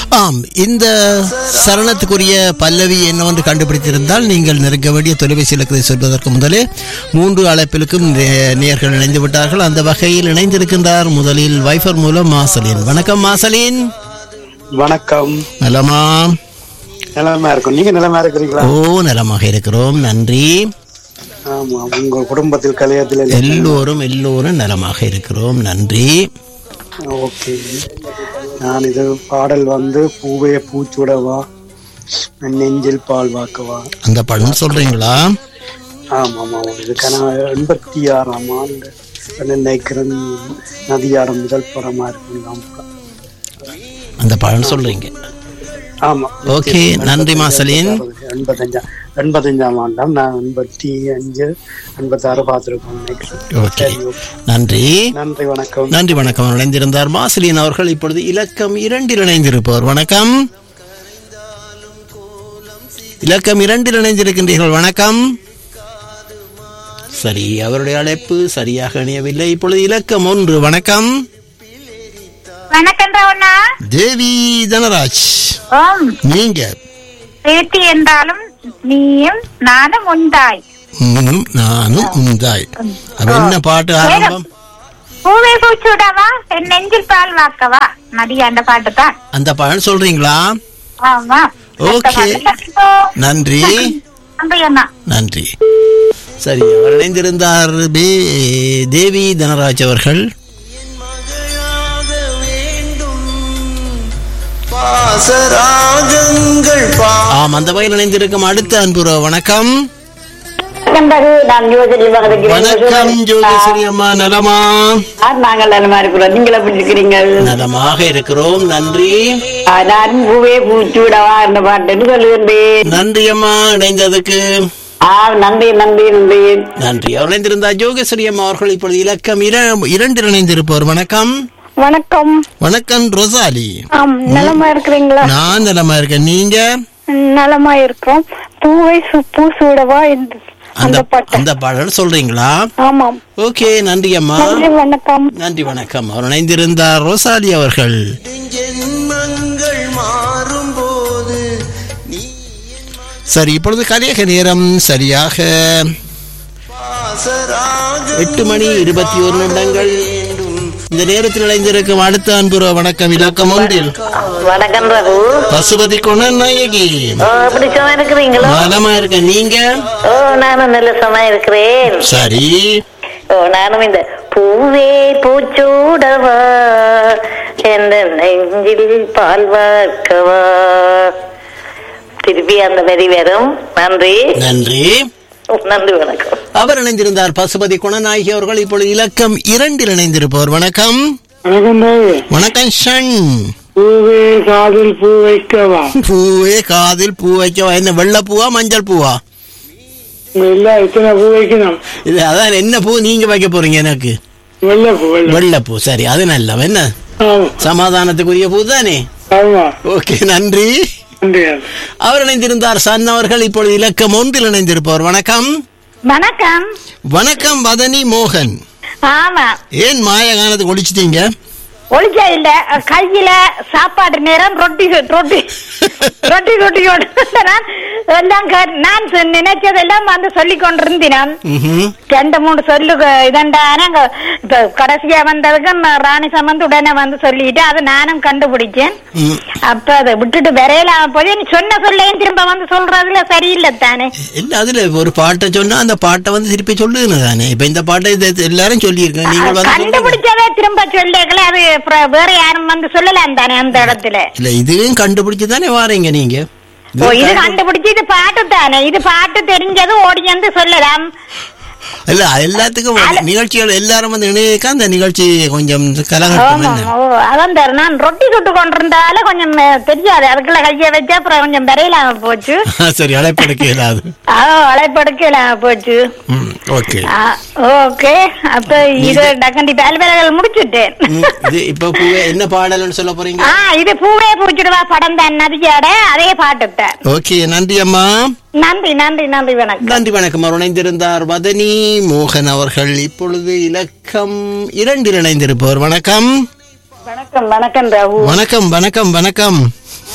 ஆம் இந்த சரணத்துக்குரிய பல்லவி என்னவென்று கண்டுபிடித்திருந்தால் நீங்கள் நெருங்க வேண்டிய தொலைபேசி இலக்கத்தை சொல்வதற்கு முதலே மூன்று அழைப்பிலுக்கும் நே- நேயர்கள் இணைந்து விட்டார்கள் அந்த வகையில் இணைந்திருக்கின்றார் முதலில் வைஃபர் மூலம் மாசலின் வணக்கம் மாசலின் வணக்கம் நலமா நிலமா இருக்கும் நீங்க நிலமா இருக்கிறீங்களா ஓ நலமாக இருக்கிறோம் நன்றி ஆமா உங்க குடும்பத்தில் கல்யாணத்தில் எல்லோரும் எல்லோரும் நலமாக இருக்கிறோம் நன்றி ஓகே நான் இது பாடல் வந்து பூவே பூச்சுடவா நெஞ்சில் பால் வாக்கவா அந்த படம் சொல்றீங்களா ஆமா ஆமா இதுக்கான எண்பத்தி ஆறாம் ஆண்டு நினைக்கிறேன் நதியாடம் முதல் படமா இருக்கும் அந்த படம் சொல்றீங்க ஆமா ஓகே நன்றி மாசலின் எண்பத்தஞ்சா எண்பத்தஞ்சாம் ஆண்டாம் நான் எண்பத்தி அஞ்சு எண்பத்தாறு பார்த்துருக்கோம் நினைக்கிறேன் ஓகே சரி, okay. நன்றி நன்றி வணக்கம் நன்றி வணக்கம் அவர் இணைந்திருந்தார் மாசிலின் அவர்கள் இப்பொழுது இலக்கம் இரண்டில் இணைந்திருப்பவர் வணக்கம் இலக்கம் இரண்டில் இணைந்திருக்கின்றீர்கள் வணக்கம் சரி அவருடைய அழைப்பு சரியாக இணையவில்லை இப்பொழுது இலக்கம் ஒன்று வணக்கம் வணக்கம் ரவணா தேவி தனராஜ் ஓம் நீங்க பேத்தி என்றாலும் நீயும் நானும் உண்டாய் ம், நானும் உந்தாய் அப்ப என்ன பாட்டு ஆரம்பம் பூவே பூச்சுடவா என் நெஞ்சில் பால் வாக்கவா நதியா அந்த பாட்டு தான் அந்த பாடம் சொல்றீங்களா ஆமா ஓகே. நன்றி நன்றி அண்ணா நன்றி சரி அவர் இணைந்திருந்தார் பே- தேவி தனராஜ் அவர்கள் பாசராகங்கள் பா ஆம் அந்த வகையில் இணைந்திருக்கும் அடுத்த அன்புற வணக்கம் நான் யோசனை வணக்கம் ஜோகேஸ்வரி அம்மா நலமா நாங்கள் நலமா இருக்கிறோம் நீங்கள் எப்படி இருக்கிறீங்க நலமாக இருக்கிறோம் நன்றி ஆ, நானும் பூவே பூச்சூடவா என்ற பாட்டுன்னு சொல்லுகின்றேன் நன்றி அம்மா இணைந்ததுக்கு ஆ நன்றி நன்றி நன்றி நன்றி அவர் இணைந்திருந்தார் ஜோகேஸ்வரி அம்மா அவர்கள் இப்பொழுது இலக்கம் இர- இரண்டில் இணைந்திருப்பவர் வணக்கம் வணக்கம் வணக்கம் ரொசாலி ஆம் நலமா இருக்கிறீங்களா நான் நலமா இருக்கேன் நீங்க நலமா இருக்கிறோம் பூவை சு- பூ சூடவா என்று அந்த அந்த பாட்டு அந்த பாடல் சொல்றீங்களா ஆமாம் ஓகே நன்றி அம்மா நன்றி வணக்கம் நன்றி வணக்கம் அவர் இணைந்திருந்தார் ரோசாலி அவர்கள் ஜென்மங்கள் மாறும்போது நீ சரி இப்பொழுது கலியக நேரம் சரியாக பாசராக எட்டு மணி இருபத்தி ஒரு நிமிடங்கள் இந்த நேரத்தில் இணைந்திருக்கும் அடுத்த அன்புற வணக்கம் இலக்கம் ஒன்றில் வணக்கம் ரகு பசுபதி குண நாயகி ஓ எப்படி சும்மா இருக்கிறீங்களோ நலமா இருக்க நீங்க ஓ நானும் நல்ல சும்மா இருக்கிறேன் சரி ஓ நானும் இந்த பூவே பூச்சூடவா என்ற நெஞ்சில் பால் வார்க்கவா திருப்பி அந்த வரி வரும் நன்றி நன்றி நன்றி வணக்கம் அவர் இணைந்திருந்தார் பசுபதி குணநாயகி அவர்கள் இப்பொழுது இலக்கம் இரண்டில் இணைந்திருப்பவர் வணக்கம் வணக்கம் பாபு. வணக்கம் ஷன் பூவே காதில் பூ வைக்கவா பூவே காதில் பூ வைக்க என்ன வெள்ளை பூவா மஞ்சள் பூவா உங்க எல்லா எத்தனை பூ வைக்கணும் இது அதான் என்ன பூ நீங்க வைக்க போறீங்க எனக்கு வெள்ளை பூ வெள்ளை வெள்ளை பூ சரி அது நல்ல என்ன ஆமா சமாதானத்துக்குரிய பூ தானே ஆமா ஓகே நன்றி நன்றி அவர் இணைந்திருந்தார் சன் அவர்கள் இப்பொழுது இலக்கம் ஒன்றில் இணைந்திருப்பவர் வணக்கம் வணக்கம் வணக்கம் வதனி மோகன் ஆமா ஏன் மாயகானத்துக்கு ஒழிச்சிட்டீங்க ஒளிச்சா இல்ல கையில சாப்பாடு நேரம் ரொட்டி ரொட்டி ரொட்டி ரொட்டி நான் எல்லாம் கே- நான் சொ- நினைச்சதெல்லாம் வந்து சொல்லி கொண்டிருந்தேன் ம்ஹும். ரெண்டு மூணு சொல்லு இதண்டா நாங்க இப்ப கடைசியா வந்ததுக்கு நான் ராணி சம்பந்த் உடனே வந்து சொல்லிட்டு அதை நானும் கண்டுபிடிச்சேன் ம். அப்ப அதை விட்டுட்டு விரையலாம் போய் நீ சொன்ன சொல்லையும் திரும்ப வந்து சொல்றதுல சரியில்லை தானே இல்ல அதுல ஒரு பாட்டை சொன்னா அந்த பாட்டை வந்து திருப்பி சொல்லுங்க தானே இப்ப இந்த பாட்டை இது எல்லாரும் சொல்லியிருக்கேன் நீங்கள் வந்து சொல்லுங்க. கண்டுபிடிச்சதே திரும்ப சொல்லிக்கல அது அப்புறம் வேற யாரும் வந்து சொல்லலாம் தானே அந்த இடத்துல இல்ல இதுவும் கண்டுபிடிச்சு தானே வாரீங்க நீங்க ஓ இது கண்டுபிடிச்சு இது பாட்டு தானே இது பாட்டு தெரிஞ்சது ஓடி வந்து சொல்லலாம் இல்ல எல்லாத்துக்கும் நிகழ்ச்சிகள் எல்லாரும் வந்து இணையக்க அந்த நிகழ்ச்சி கொஞ்சம் கலகட்டும் ஆமா என்ன ஓ அதான் தெரியல. நான் ரொட்டி சுட்டு கொண்டிருந்தால கொஞ்சம் அஹ், தெரியாது அதுக்குள்ள கைய வச்சா அப்புறம் கொஞ்சம் விரையிலாம போச்சு சரி அழைப்பெடுக்க இயலாது ஆ அழைப்படுக்கலாம போச்சு ம், ஓகே ஆ, ஓகே அப்ப இது டக்கண்டி வேலைகள் முடிச்சுட்டேன் ம், இது இப்ப பூவே என்ன பாடல்னு சொல்ல போறீங்க ஆ இது பூவே பூச்சிடுவா படம் தான் நதியோட அதே பாட்டுத்தான் ஓகே நன்றி அம்மா நன்றி நன்றி நன்றி வணக்கம் நன்றி வணக்கம் அவர் இணைந்திருந்தார் வதனி மோகன் அவர்கள் இப்பொழுது இலக்கம் இரண்டில் இணைந்திருப்பவர் வணக்கம் வணக்கம் வணக்கம் ராகு வணக்கம் வணக்கம் வணக்கம்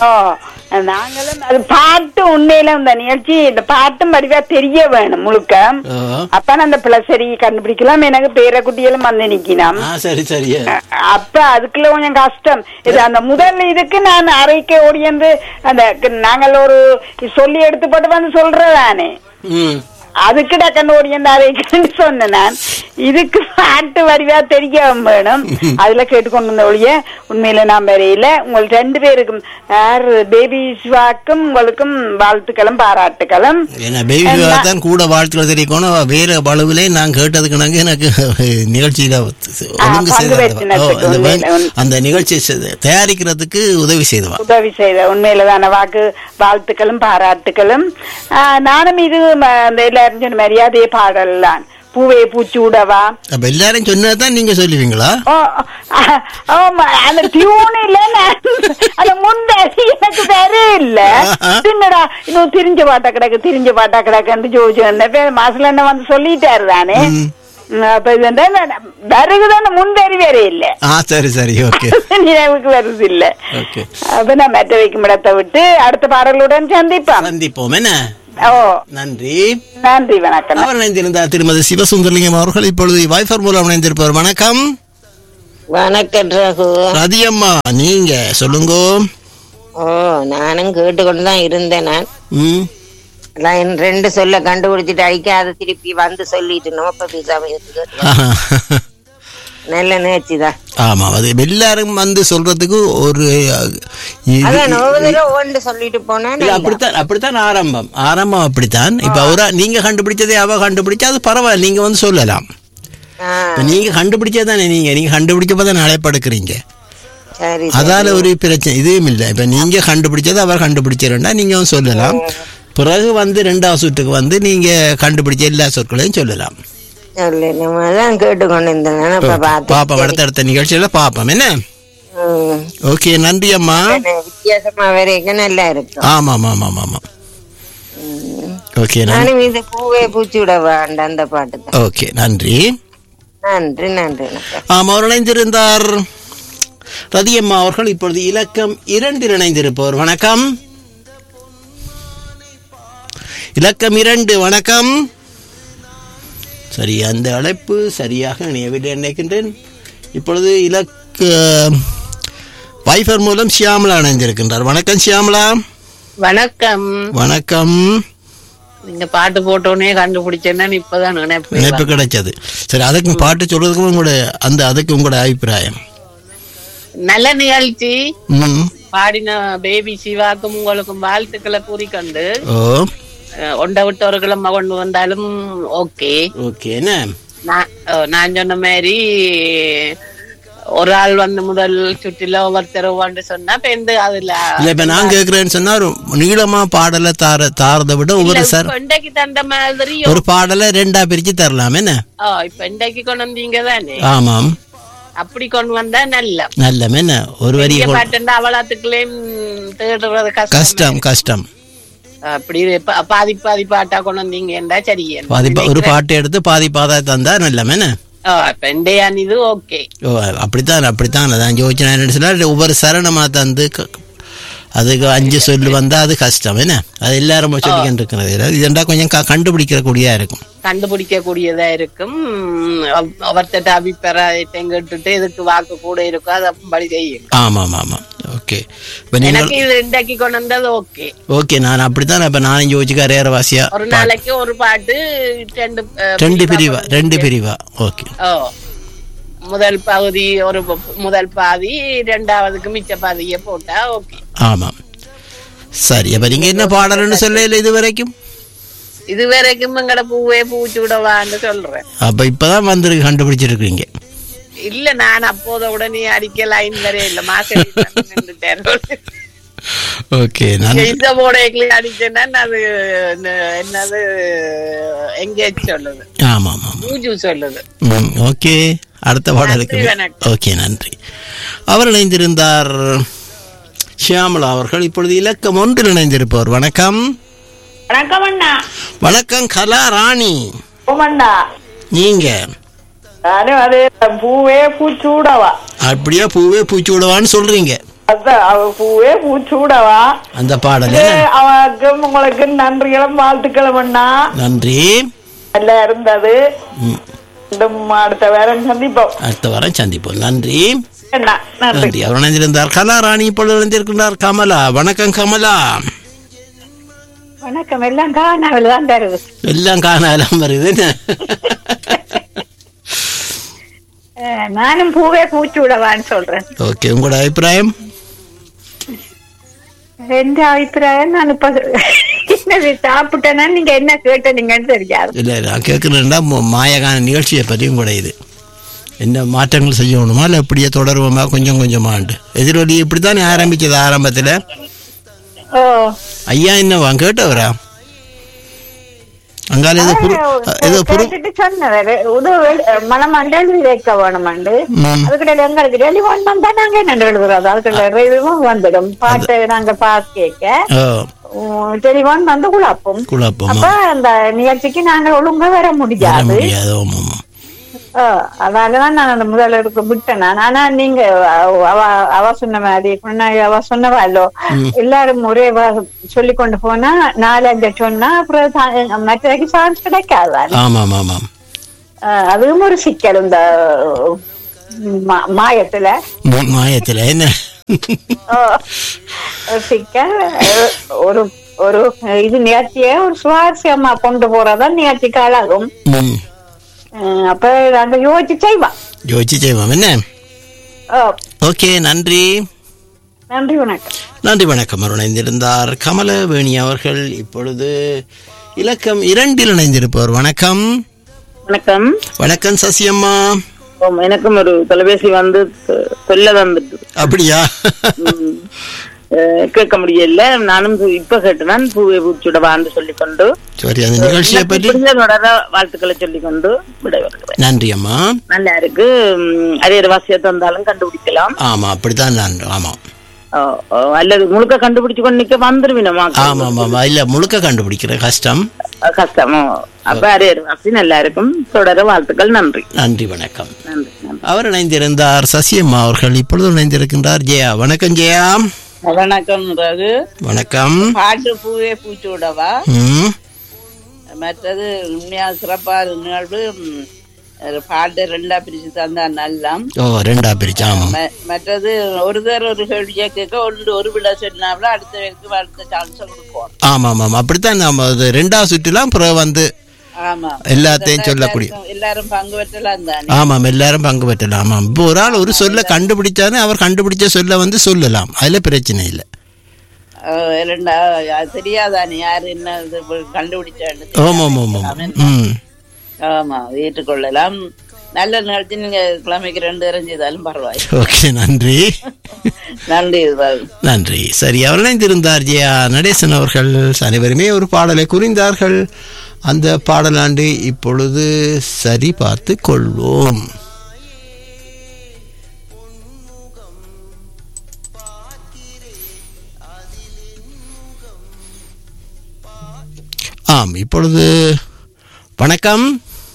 ஓ நாங்களும் அது பாட்டு உண்மையில இந்த நிகழ்ச்சி இந்த பாட்டும் வடிவா தெரிய வேணும் முழுக்க ஓ. அப்ப அந்த பிளசரி கண்டுபிடிக்கலாம் எனக்கு பேரக்குட்டிகளும் வந்து நிக்கணும் ஆ சரி சரி அப்ப அதுக்குள்ள கொஞ்சம் கஷ்டம் இது அந்த முதல் இதுக்கு நான் அறைக்க ஓடியந்து அந்த க- நாங்கள் ஒரு சொல்லி எடுத்து போட்டு வந்து சொல்றதானே ம் அதுக்கு டக்கண்டு ஓடியந்து அறைக்கன்னு சொன்னேன் நான் இதுக்கு பாட்டு வடிவா தெரிய வேணும் அதுல கேட்டுக்கொண்டு வந்த ஒழிய உண்மையில நான் வரையில உங்கள் ரெண்டு பேருக்கும் யார் பேபி சிவாக்கும் உங்களுக்கும் வாழ்த்துக்களும் பாராட்டுக்களும் ஏன்னா பேபி தான் கூட வாழ்த்துக்கள் தெரிவிக்கணும் வேற பளுவிலே நான் கேட்டதுக்கு நாங்க எனக்கு நிகழ்ச்சியில ஒழுங்கு பங்கு செய்த பெற்றினத்துக்கு அந்த உண்மையில உண்- அந்த நிகழ்ச்சி செ- தயாரிக்கிறதுக்கு உதவி செய்தவா உதவி செய்த உண்மையிலதான வாக்கு வாழ்த்துக்களும் பாராட்டுகளும் ஆ, நானும் இது ம- அந்த எல்லாரும் சொன்ன மரியாதையை பாடலாம் பூவே பூச்சூடவா அப்ப எல்லாரும் சொன்னதான் நீங்க சொல்லுவீங்களா ஓ, ஆ, ஆமா, அந்த டியூன் இல்ல நான் அந்த முந்தாடி எனக்கு வேற இல்ல என்னடா இன்னும் திரிஞ்ச பாட்டா கிடக்கு திரிஞ்ச பாட்டா கிடக்குன்னு ஜோதிச்சு மாசல என்ன வந்து சொல்லிட்டாரு தானே ம். ம், அப்ப இது வந்து நான் வருகுது அந்த முந்தறி வேற இல்ல ஆ சரி சரி ஓகே நினைவுக்கு வருது இல்ல ஓகே அப்ப நான் மெத்த வைக்கும் இடத்தை விட்டு அடுத்த பாடலுடன் சந்திப்பான் சந்திப்போம் என்ன ஓ நன்றி நன்றி வணக்கம் அவர் இணைந்திருந்தார் திருமதி சிவசுந்தரலிங்கம் அவர்கள் இப்பொழுது வைஃபர் மூலம் இணைந்திருப்பார் வணக்கம் வணக்கம் ரகு ரதியம்மா நீங்க சொல்லுங்க ஓ நானும் கேட்டுக்கொண்டு தான் இருந்தேன் நான் ம் அதான் என் ரெண்டு சொல்ல கண்டுபிடிச்சிட்டு அடிக்காத திருப்பி வந்து சொல்லிட்டு நோப்ப சமயத்துக்கு நல்ல நேர்ச்சி தான் ஆமா அது எல்லாரும் வந்து சொல்றதுக்கு ஒரு அஹ், இது- அதான் ஒவ்வொரு ஒன்று சொல்லிட்டு போனா இல்ல, அப்படித்தான் அப்படித்தான் ஆரம்பம் ஆரம்பம் அப்படித்தான் இப்ப அவரா நீங்க கண்டுபிடிச்சதே அவ கண்டுபிடிச்சா அது பரவாயில்ல நீங்க வந்து சொல்லலாம் இப்ப நீங்க கண்டுபிடிச்சதானே நீங்க நீங்க கண்டுபிடிக்கப்பதான் அழைப்படுக்கிறீங்க சரி அதால ஒரு பிரச்சனை இதுவும் இல்லை இப்ப நீங்க கண்டுபிடிச்சது அவர் கண்டுபிடிச்சிருந்தா நீங்க வந்து சொல்லலாம் பிறகு வந்து ரெண்டாவது சுற்றுக்கு வந்து நீங்க கண்டுபிடிச்ச எல்லா சொற்களையும் சொல்லலாம் சொல்லு நம்ம தான் கேட்டுக்கொண்டு இருந்தேன் நான் இப்ப பாப்போம் பார்த்தேன் அடுத்த அடுத்த நிகழ்ச்சியில பாப்போம் என்ன ம். ஓகே நன்றி அம்மா வித்தியாசமா வரைக்கும் நல்லா இருக்கும் ஆமா ஆமா ஆமா ஆமா ஓகே நன்றி நானும் இது பூவே பூச்சி விட வேண்டாம் அந்த பாட்டு தான் ஓகே நன்றி நன்றி நன்றி வணக்கம் ஆம் அவர் இணைந்திருந்தார் ரதியம்மா அவர்கள் இப்பொழுது இலக்கம் இரண்டில் இணைந்திருப்பவர் வணக்கம் இலக்கம் இரண்டு வணக்கம் சரி அந்த அழைப்பு சரியாக இணையவில்லை நினைக்கின்றேன் இப்பொழுது இலக்க வைஃபர் மூலம் ஷியாமலா இணைந்திருக்கின்றார் வணக்கம் ஷியாமலா வணக்கம் வணக்கம் நீங்க பாட்டு போட்டோன்னே கண்டுபிடிச்சேன்னா இப்பதான் நினைப்பு இணைப்பு கிடைச்சது சரி அதுக்கு பாட்டு சொல்றதுக்கும் உங்களோட அந்த அதுக்கு உங்களோட அபிப்பிராயம் நல்ல நிகழ்ச்சி ம் பாடின பேபி சிவாக்கும் உங்களுக்கும் வாழ்த்துக்களை கூறிக்கொண்டு ஓ அஹ், ஒண்ட விட்டவர்களும் கொண்டு வந்தாலும் ஓகே ஓகே என்ன நான் அஹ், நான் சொன்ன மாதிரி ஒரு ஆள் வந்து முதல் சுற்றில ஒவ்வொருத்தர் வந்து சொன்னா பெண்டு அதுல இல்ல இப்ப நான் கேக்குறேன்னு சொன்னா ஒரு நீளமா பாடலை தார தாரதை விட ஒவ்வொரு சார் பெண்டைக்கு தந்த மாதிரி ஒரு பாடலை ரெண்டா பிரிச்சு தரலாம் என்ன ஓ, இப்ப பெண்டைக்கு கொண்டு வந்தீங்க தானே ஆமாம் அப்படி கொண்டு வந்தா நல்ல நல்ல என்ன ஒரு வரி பெரிய கொ- பாட்டுண்டா அவளாத்துக்குள்ளேயும் தேடுறது கஷ்டம் கஷ்டம் கஷ்டம் அப்படி பா- பாதி பாதி பாட்டா கொண்டு வந்தீங்கன்னா சரி பாதி பா- ஒரு பாட்டு எடுத்து பாதி பாதா தந்தா நல்ல என்ன பெண்டையான் இது ஓகே ஓ அப்படித்தான் அப்படித்தான் அதான் யோசிச்சு சொன்னா ஒவ்வொரு சரணமா தந்து க- அதுக்கு அஞ்சு சொல்லு வந்தா அது கஷ்டம் என்ன அது எல்லாரும் சொல்லிக்கிட்டு இருக்கிறது இதுண்டா கொஞ்சம் க- கண்டுபிடிக்கிற கூடியா இருக்கும் கண்டுபிடிக்க கூடியதா இருக்கும் அவ- அவர்கிட்ட அபிப்பிராயத்தை கேட்டுட்டு இதுக்கு வாக்கு கூட இருக்கும் அதை படி செய்யும் ஆமா ஆமா ஆமா ஓகே இப்ப நீங்கள் எனக்கு இது இன்றைக்கு கொண்டு வந்தது ஓகே ஓகே நான் அப்படித்தான் இப்ப நானும் யோசிச்சுக்க ரேரவாசியா ஒரு நாளைக்கு ஒரு பாட்டு ரெண்டு அஹ், ரெண்டு பிரிவா பிரிவா ரெண்டு பிரிவா ஓகே ஓ முதல் பகுதி ஒரு ப- முதல் பாதி ரெண்டாவதுக்கு மிச்ச பாதியை போட்டா ஓகே ஆமாம் சரி அப்ப நீங்க என்ன பாடல்னு சொல்லல இது வரைக்கும் இது வரைக்கும் எங்கட பூவே பூச்சி விடவான்னு சொல்றேன் அப்ப இப்பதான் வந்திருக்கு கண்டுபிடிச்சிருக்கீங்க இல்ல நான் அப்போத உடனே அடிக்க லைன் வர இல்ல மாசம் ஓகே நான் இந்த போடைக்குள்ள அடிச்சேன்னா அது என்ன- என்னது எங்கேஜ் சொல்லுது ஆமா ஆமா ஆமா பூஜு சொல்லுது ம், ஓகே அடுத்த பாடலுக்கு நன்றி, வணக்கம். ஓகே நன்றி அவர் இணைந்திருந்தார் ஷியாமலா அவர்கள் இப்பொழுது இலக்கம் ஒன்றில் இணைந்திருப்பவர் வணக்கம் வணக்கம் அண்ணா வணக்கம் கலா ராணி ஓமண்ணா நீங்க நானும் அது பூவே பூச்சூடவா அப்படியே பூவே பூச்சி விடுவான்னு சொல்றீங்க அதான் அவ பூவே பூச்சூடவா அந்த பாடல் அவனுக்கும் உங்களுக்கு நன்றிகளும் வாழ்த்துக்களும் அண்ணா நன்றி நல்லா இருந்தது ம். மீண்டும் அடுத்த வாரம் சந்திப்போம் அடுத்த வாரம் சந்திப்போம் நன்றி அண்ணா நன்றி நன்றி அவர் இணைந்திருந்தார் கலா ராணி இப்பொழுது இணைந்திருக்கின்றார் கமலா வணக்கம் கமலா வணக்கம் எல்லாம் காணாவில் தான் தருது எல்லாம் காணாலாம் வருது என்ன? அஹ், நானும் பூவே பூச்சி விடவான்னு சொல்றேன் ஓகே உங்களோட அபிப்பிராயம் எந்த அபிப்பிராயம் நான் இப்ப என்னது சாப்பிட்டேன்னா நீங்க என்ன கேட்டீங்கன்னு தெரியாது இல்லை நான் கேட்குறேன்னா மாயகான நிகழ்ச்சியை பற்றியும் கூட இது என்ன மாற்றங்கள் செய்யணுமா இல்லை இப்படியே தொடருவோமா கொஞ்சம் கொஞ்சமாண்டு எதிரொலி இப்படி தானே ஆரம்பிச்சது ஆரம்பத்தில் ஓ ஐயா என்னவா கேட்டவரா அங்கால ஏதோ புரு ஏதோ புரு கேட்டுட்டு சொன்னவர் உதவு மனமாண்டு வைக்க வேணுமாண்டு ம். அதுக்கிட்ட எங்களுக்கு டெலிஃபோன் வந்தா நாங்க என்ன எழுதுறது அதுக்குள்ள இதுவும் வந்துடும் பாட்டு நாங்க பாத்து கேட்க ஓ டெலிஃபோன் வந்து குழப்பம் குழப்பமா அப்ப அந்த நிகழ்ச்சிக்கு நாங்க ஒழுங்கா வர வர முடியாது முடியாது ஆமாம் ஆமாம் ஆ, அதனாலதான் நான் அந்த முதல்ல இருக்க விட்டேன் நான். ஆனா நீங்க அவ- அவ அவ சொன்ன மாதிரி முன்னாடி அவ சொன்னவா இல்லோ எல்லாரும் ஒரே சொல்லி கொண்டு போனா நாலஞ்சு சொன்னா அப்புறம் சா- மற்றதுக்கு சான்ஸ் கிடைக்காது ஆமாம் ஆமாம் அதுவும் ஒரு சிக்கல் இந்த மா- மாயத்துல மா- மாயத்தில் என்ன ஆ, ஒரு சிக்கல் ஒரு ஒரு இது நிகழ்ச்சியை ஒரு சுவாரஸ்யமா கொண்டு போறதா நிகழ்ச்சிக்கு அழகும் ம் அஹ் அப்ப நாங்க யோசிச்சு செய்வோம் யோசிச்சு செய்வோம் என்ன ஆ, ஓகே நன்றி நன்றி வணக்கம் நன்றி வணக்கம் அவர் இணைந்திருந்தார் கமலவேணி அவர்கள் இப்பொழுது இலக்கம் இரண்டில் இணைந்திருப்பவர் வணக்கம் வணக்கம் வணக்கம் சசியம்மா ஆம், எனக்கும் ஒரு தொலைபேசி வந்து தொ- சொல்ல வந்துட்டு அப்படியா ம். அஹ், கேட்க முடியல நானும் பு- இப்ப கேட்டுதான் பூவை பூச்சுடவான்னு சொல்லிக் கொண்டு சரி அந்த நிகழ்ச்சியை எனக்கு பற்றி பிடிச்ச தொடர வாழ்த்துக்களை சொல்லிக் கொண்டு விடைபெறுகிறேன் நன்றி அம்மா நல்லா இருக்கு ம், அரியர் வாசியத்தை வந்தாலும் கண்டுபிடிக்கலாம் ஆமா அப்படித்தான் நான் ஆமாம் ஓ, ஓ, அல்லது முழுக்க கண்டுபிடிச்சு கொண்டு நிக்க வந்துருவினமா ஆமா ஆமா ஆமா இல்ல முழுக்க கண்டுபிடிக்கிற கஷ்டம் கஷ்டமோ அப்ப அரியர் வாசி நல்லா இருக்கும் தொடர வாழ்த்துக்கள் நன்றி நன்றி வணக்கம் நன்றி நன்றி அவர் இணைந்திருந்தார் சசியம்மா அவர்கள் இப்பொழுது இணைந்திருக்கின்றார் ஜெயா வணக்கம் ஜெயா வணக்கம் ரகு வணக்கம் பாட்டு பூவே பூச்சூடவா ம் மற்றது உண்மையா சிறப்பா நிகழ்வு ம், ஒரு பாட்டு ரெண்டா பிரிச்சு தந்தா நல்லா ஓ ரெண்டா பிரிச்சு ஆமாம் ம- மற்றது ஒரு தடவை ஒரு கேள்வியை கேட்க ஒன்று ஒரு விட சொன்னாப்புல அடுத்த பேருக்கு அடுத்த சான்ஸ் கொடுப்போம் ஆமாம் ஆமாம் அப்படித்தான் நம்ம அது ரெண்டாவது சுற்றுலாம் பிறகு வந்து ஆமா எல்லாத்தையும் சொல்லக்கூடிய எல்லாருக்கும் எல்லாரும் பங்கு பெற்றலாம் தானே ஆமாம் எல்லாரும் பங்கு பெற்றலாம் ஆமாம் இப்போ ஒரு ஆள் ஒரு சொல்ல கண்டுபிடிச்சாரு அவர் கண்டுபிடிச்ச சொல்ல வந்து சொல்லலாம் அதுல பிரச்சனை இல்லை அஹ் ரெண்டா அது தெரியாதானே யாரு என்ன இது கண்டுபிடிச்சான்னு ஆமாம் ஆமாம் ஆமாம் ம் ஆமா ஏற்றுக்கொள்ளலாம் நல்ல நிகழ்ச்சி நீங்க கிழமைக்கு ரெண்டு நேரம் செய்தாலும் பரவாயில்லை ஓகே நன்றி நன்றி ரகு. நன்றி சரி அவர் இணைந்திருந்தார் ஜெயா நடேசன் அவர்கள் அனைவருமே ஒரு பாடலை குறிந்தார்கள் அந்த பாடலாண்டு இப்பொழுது சரி பார்த்து கொள்வோம் ஆம் இப்பொழுது வணக்கம்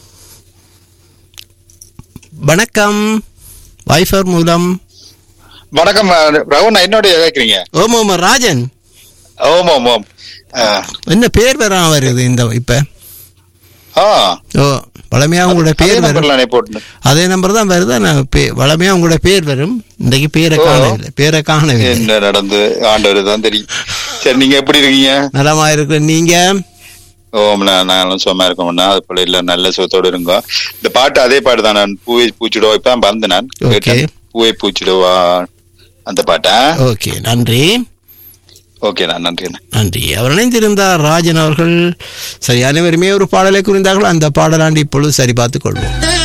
வணக்கம் வைஃபர் மூலம் வணக்கம் ரகுண்ணா என்னோட கேக்குறீங்க ஓம் ஓம் ராஜன் ஓம் ஓம் ஓம் ஆ. என்ன பேர் வர வருது இந்த இப்ப ஆ ஓ வளமையா உங்களோட அதே பேர் வரும் நம்பர்ல போட்டு அதே நம்பர் தான் வருது நான் பே- வளமையா உங்களோட பேர் வரும் இன்றைக்கு பேரை ஓ. காணவில்லை பேரை காணவில்லை என்ன நடந்து ஆண்டவர் தான் தெரியும் சரி நீங்க எப்படி இருக்கீங்க நலமா இருக்கு நீங்க ஓம் நான் நானும் சும்மா இருக்கோம்னா அது போல இல்ல நல்ல சுகத்தோட இருங்க இந்த பாட்டு அதே பாட்டு தான் நான் பூவை பூச்சிடுவா இப்ப தான் வந்து நான் Okay. கேட்டேன். பூவை பூச்சிடுவா அந்த பாட்டா ஓகே நன்றி ஓகே நான் நன்றி நன்றி அவர் இணைந்திருந்தார் ராஜன் அவர்கள் சரி அனைவருமே ஒரு பாடலை குறிந்தார்கள் அந்த பாடலாண்டு இப்பொழுது சரி பார்த்துக் கொள்வோம்